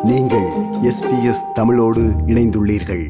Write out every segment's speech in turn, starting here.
நீங்கள் எஸ்பிஎஸ் தமிழோடு இணைந்துள்ளீர்கள்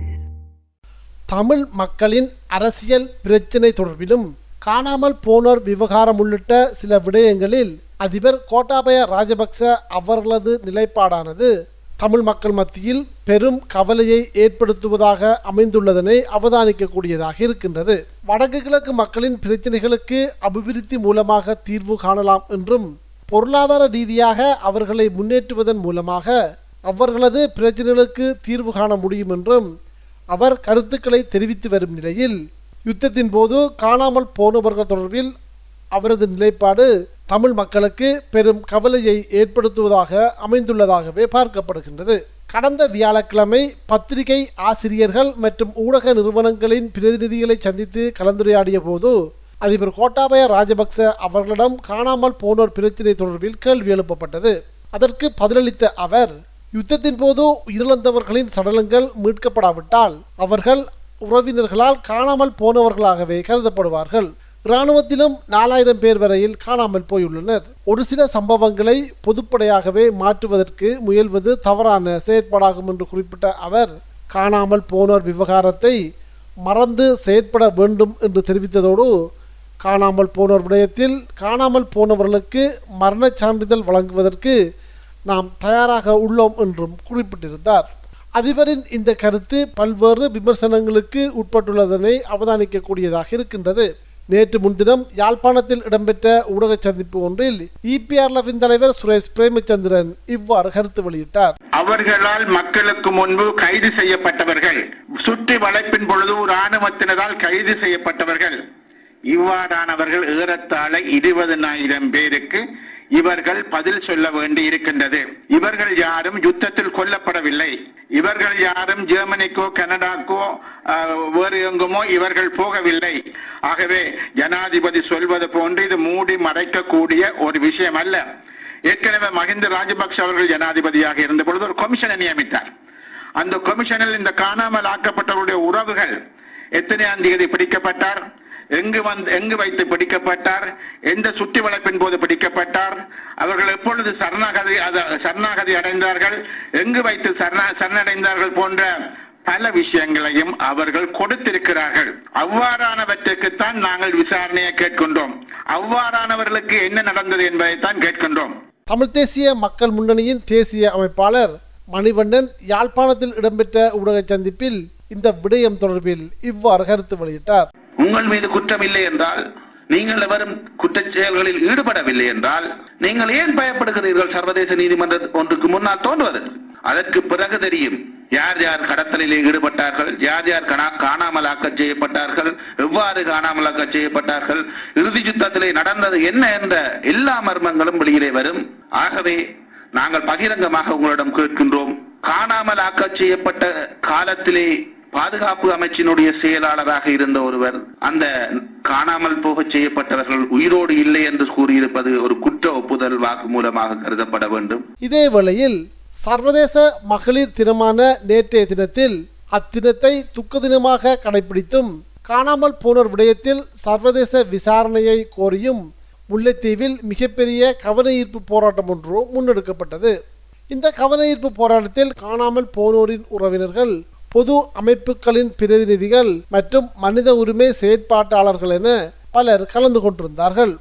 தமிழ் மக்களின் அரசியல் பிரச்சினை தொடர்பிலும் காணாமல் போனோர் விவகாரம் உள்ளிட்ட சில விடயங்களில் அதிபர் கோட்டாபய ராஜபக்ச அவர்களது நிலைப்பாடானது தமிழ் மக்கள் மத்தியில் பெரும் கவலையை ஏற்படுத்துவதாக அமைந்துள்ளதனை அவதானிக்கக்கூடியதாக இருக்கின்றது வடக்கு கிழக்கு மக்களின் பிரச்சினைகளுக்கு அபிவிருத்தி மூலமாக தீர்வு காணலாம் என்றும் பொருளாதார ரீதியாக அவர்களை முன்னேற்றுவதன் மூலமாக அவர்களது பிரச்சனைகளுக்கு தீர்வு காண முடியும் என்றும் அவர் கருத்துக்களை தெரிவித்து வரும் நிலையில் யுத்தத்தின் போது காணாமல் போனவர்கள் தொடர்பில் அவரது நிலைப்பாடு தமிழ் மக்களுக்கு பெரும் கவலையை ஏற்படுத்துவதாக அமைந்துள்ளதாகவே பார்க்கப்படுகின்றது கடந்த வியாழக்கிழமை பத்திரிகை ஆசிரியர்கள் மற்றும் ஊடக நிறுவனங்களின் பிரதிநிதிகளை சந்தித்து கலந்துரையாடிய போது அதிபர் கோட்டாபய ராஜபக்ச அவர்களிடம் காணாமல் போனோர் பிரச்சினை தொடர்பில் கேள்வி எழுப்பப்பட்டது அதற்கு பதிலளித்த அவர் யுத்தத்தின் போது உயிரிழந்தவர்களின் சடலங்கள் மீட்கப்படாவிட்டால் அவர்கள் உறவினர்களால் காணாமல் போனவர்களாகவே கருதப்படுவார்கள் இராணுவத்திலும் நாலாயிரம் பேர் வரையில் காணாமல் போயுள்ளனர் ஒரு சில சம்பவங்களை பொதுப்படையாகவே மாற்றுவதற்கு முயல்வது தவறான செயற்பாடாகும் என்று குறிப்பிட்ட அவர் காணாமல் போனோர் விவகாரத்தை மறந்து செயற்பட வேண்டும் என்று தெரிவித்ததோடு காணாமல் போனோர் விடயத்தில் காணாமல் போனவர்களுக்கு மரணச் சான்றிதழ் வழங்குவதற்கு நாம் தயாராக உள்ளோம் என்றும் குறிப்பிட்டிருந்தார் அதிபரின் இந்த கருத்து பல்வேறு விமர்சனங்களுக்கு உட்பட்டுள்ளதனை அவதானிக்கக்கூடியதாக இருக்கின்றது நேற்று முன்தினம் யாழ்ப்பாணத்தில் இடம்பெற்ற ஊடக சந்திப்பு ஒன்றில் இபிஆர்லவின் தலைவர் சுரேஷ் பிரேமச்சந்திரன் இவ்வாறு கருத்து வெளியிட்டார் அவர்களால் மக்களுக்கு முன்பு கைது செய்யப்பட்டவர்கள் சுற்றி வளைப்பின் பொழுது இராணுவத்தினரால் கைது செய்யப்பட்டவர்கள் இவ்வாறானவர்கள் ஏறத்தாழ இருபதனாயிரம் பேருக்கு இவர்கள் பதில் சொல்ல வேண்டி இருக்கின்றது இவர்கள் யாரும் யுத்தத்தில் கொல்லப்படவில்லை இவர்கள் யாரும் ஜெர்மனிக்கோ கனடாக்கோ அஹ், வேறு எங்குமோ இவர்கள் போகவில்லை ஆகவே ஜனாதிபதி சொல்வது போன்று இது மூடி மறைக்கக்கூடிய ஒரு விஷயம் அல்ல ஏற்கனவே மஹிந்த ராஜபக்ஷ அவர்கள் ஜனாதிபதியாக இருந்த பொழுது ஒரு கமிஷனை நியமித்தார் அந்த கமிஷனில் இந்த காணாமல் ஆக்கப்பட்டவருடைய உறவுகள் எத்தனையாம் தேதி பிடிக்கப்பட்டார் எங்கு வந்து எங்கு வைத்து பிடிக்கப்பட்டார் எந்த சுற்றி வளைப்பின் போது பிடிக்கப்பட்டார் அவர்கள் எப்பொழுது சரணாகதி அத- சரணாகதி அடைந்தார்கள் எங்கு வைத்து சரண சரணடைந்தார்கள் போன்ற பல விஷயங்களையும் அவர்கள் கொடுத்திருக்கிறார்கள் அவ்வாறானவற்றுக்குத்தான் நாங்கள் விசாரணையை கேட்கின்றோம் அவ்வாறானவர்களுக்கு என்ன நடந்தது என்பதைத்தான் கேட்கின்றோம் தமிழ் தேசிய மக்கள் முன்னணியின் தேசிய அமைப்பாளர் மணிவண்ணன் யாழ்ப்பாணத்தில் இடம்பெற்ற ஊடக சந்திப்பில் இந்த விடயம் தொடர்பில் இவ்வாறு கருத்து வெளியிட்டார் உங்கள் மீது குற்றம் இல்லை என்றால் நீங்கள் எவரும் குற்றச் செயல்களில் ஈடுபடவில்லை என்றால் நீங்கள் ஏன் பயப்படுகிறீர்கள் சர்வதேச நீதிமன்ற ஒன்றுக்கு முன்னால் தோன்றுவது அதற்கு பிறகு தெரியும் யார் யார் கடத்தலில் ஈடுபட்டார்கள் யார் யார் கணா- காணாமலாக்க செய்யப்பட்டார்கள் எவ்வாறு காணாமலாக்க செய்யப்பட்டார்கள் இறுதி யுத்தத்திலே நடந்தது என்ன என்ற எல்லா மர்மங்களும் வெளியிலே வரும் ஆகவே நாங்கள் பகிரங்கமாக உங்களிடம் கேட்கின்றோம் காணாமலாக்க செய்யப்பட்ட காலத்திலே பாதுகாப்பு அமைச்சினுடைய செயலாளராக இருந்த ஒருவர் அந்த காணாமல் போக செய்யப்பட்டவர்கள் உயிரோடு இல்லை என்று கூறியிருப்பது ஒரு குற்ற ஒப்புதல் வாக்கு மூலமாக கருதப்பட வேண்டும் இதே வேளையில் சர்வதேச மகளிர் தினமான நேற்றைய தினத்தில் அத்தினத்தை துக்க தினமாக கடைபிடித்தும் காணாமல் போனோர் விடயத்தில் சர்வதேச விசாரணையை கோரியும் முல்லைத்தீவில் மிகப்பெரிய கவன ஈர்ப்பு போராட்டம் ஒன்று முன்னெடுக்கப்பட்டது இந்த கவன ஈர்ப்பு போராட்டத்தில் காணாமல் போனோரின் உறவினர்கள் பொது அமைப்புகளின் பிரதிநிதிகள் மற்றும் மனித உரிமை செயற்பாட்டாளர்கள் என பலர் கலந்து கொண்டிருந்தார்கள்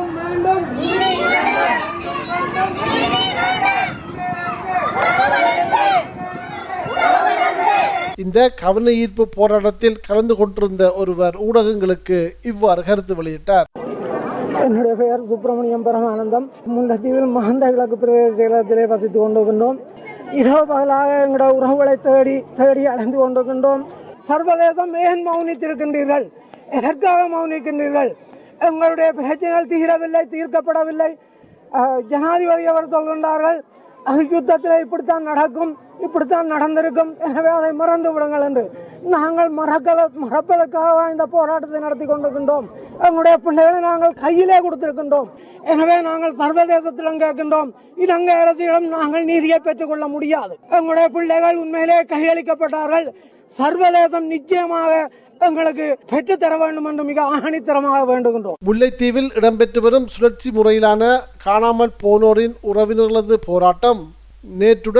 இந்த கவன ஈர்ப்பு போராட்டத்தில் கலந்து கொண்டிருந்த ஒருவர் ஊடகங்களுக்கு இவ்வாறு கருத்து வெளியிட்டார் என்னுடைய பெயர் சுப்பிரமணியம் பரமானந்தம் முன்னத்தீவில் மகந்த கிழக்கு பிரதேச செயலகத்திலே வசித்துக் கொண்டிருக்கின்றோம் இரவு பகலாக எங்களுடைய உறவுகளை தேடி தேடி அடைந்து கொண்டிருக்கின்றோம் சர்வதேசம் ஏன் மௌனித்திருக்கின்றீர்கள் எதற்காக மௌனிக்கின்றீர்கள் எங்களுடைய பிரச்சனைகள் தீரவில்லை தீர்க்கப்படவில்லை அஹ், ஜனாதிபதி அவர் சொல்கின்றார்கள் அது யுத்தத்தில் இப்படித்தான் நடக்கும் இப்படித்தான் நடந்திருக்கும் எனவே அதை மறந்து விடுங்கள் என்று நாங்கள் மறக்க மறப்பதற்காக இந்த போராட்டத்தை நடத்தி கொண்டிருக்கின்றோம் எங்களுடைய பிள்ளைகளை நாங்கள் கையிலே கொடுத்திருக்கின்றோம் எனவே நாங்கள் சர்வதேசத்திலும் கேட்கின்றோம் இலங்கை அரசிடம் நாங்கள் நீதியை பெற்றுக்கொள்ள முடியாது எங்களுடைய பிள்ளைகள் உண்மையிலே கையளிக்கப்பட்டார்கள் சர்வதேசம் நிச்சயமாக எங்களுக்கு பெற்றுத்தர வேண்டும் என்று மிக ஆணித்தரமாக வேண்டுகின்றோம் முல்லைத்தீவில் இடம்பெற்று வரும் சுழற்சி முறையிலான காணாமல் போனோரின் உறவினர்களது போராட்டம் நேற்றுடன்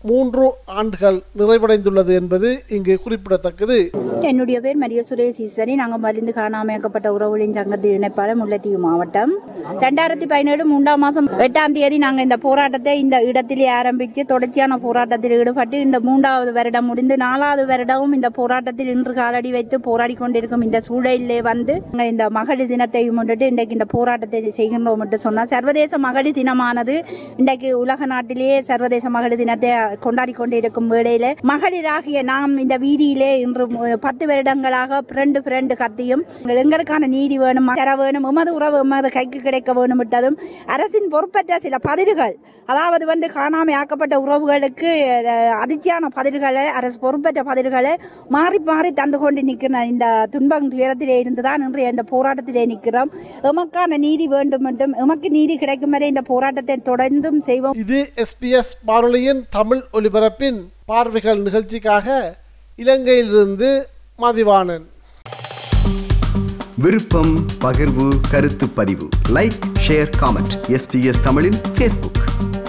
மூன்று ஆண்டுகள் நிறைவடைந்துள்ளது என்பது இங்கு குறிப்பிடத்தக்கது என்னுடைய பேர் மரிய சுரேஷ் ஈஸ்வரி நாங்கள் மருந்து காணாமையாக்கப்பட்ட உறவுகளின் சங்கத்தின் இணைப்பாளர் முல்லைத்தீவு மாவட்டம் ரெண்டாயிரத்தி பதினேழு மூன்றாம் மாதம் எட்டாம் தேதி நாங்கள் இந்த போராட்டத்தை இந்த இடத்திலே ஆரம்பித்து தொடர்ச்சியான போராட்டத்தில் ஈடுபட்டு இந்த மூன்றாவது வருடம் முடிந்து நாலாவது வருடமும் இந்த போராட்டத்தில் இன்று காலடி வைத்து போராடி கொண்டிருக்கும் இந்த சூழலிலே வந்து நாங்கள் இந்த மகளிர் தினத்தை முன்னிட்டு இன்றைக்கு இந்த போராட்டத்தை செய்கின்றோம் என்று சொன்னால் சர்வதேச மகளிர் தினமானது இன்றைக்கு உலக நாட்டிலேயே சர்வதேச மகளிர் தினத்தை கொண்டாடி கொண்டிருக்கும் வேளையில மகளிராகிய நாம் இந்த வீதியிலே இன்று மு- பத்து வருடங்களாக பிரண்டு பிரண்டு கத்தியும் எங்களுக்கான நீதி வேணும் தர வேணும் எமது உறவு எமது கைக்கு கிடைக்க வேணும் விட்டதும் அரசின் பொறுப்பற்ற சில பதில்கள் அதாவது வந்து காணாமை ஆக்கப்பட்ட உறவுகளுக்கு அஹ், அதிர்ச்சியான பதில்களை அரசு பொறுப்பற்ற பதில்களை மாறி மாறி தந்து கொண்டு நிற்கிற இந்த துன்பம் துயரத்திலே இருந்துதான் இன்று இந்த போராட்டத்திலே நிற்கிறோம் எமக்கான நீதி வேண்டும் என்றும் எமக்கு நீதி கிடைக்கும் வரை இந்த போராட்டத்தை தொடர்ந்தும் செய்வோம் இது எஸ்பிஎஸ் வானொலியின் தமிழ் ஒலிபரப்பின் பார்வைகள் நிகழ்ச்சிக்காக இலங்கையிலிருந்து மதிவாணன் விருப்பம் பகிர்வு கருத்து பதிவு லைக் ஷேர் காமெண்ட் எஸ்பிஎஸ் தமிழின் ஃபேஸ்புக்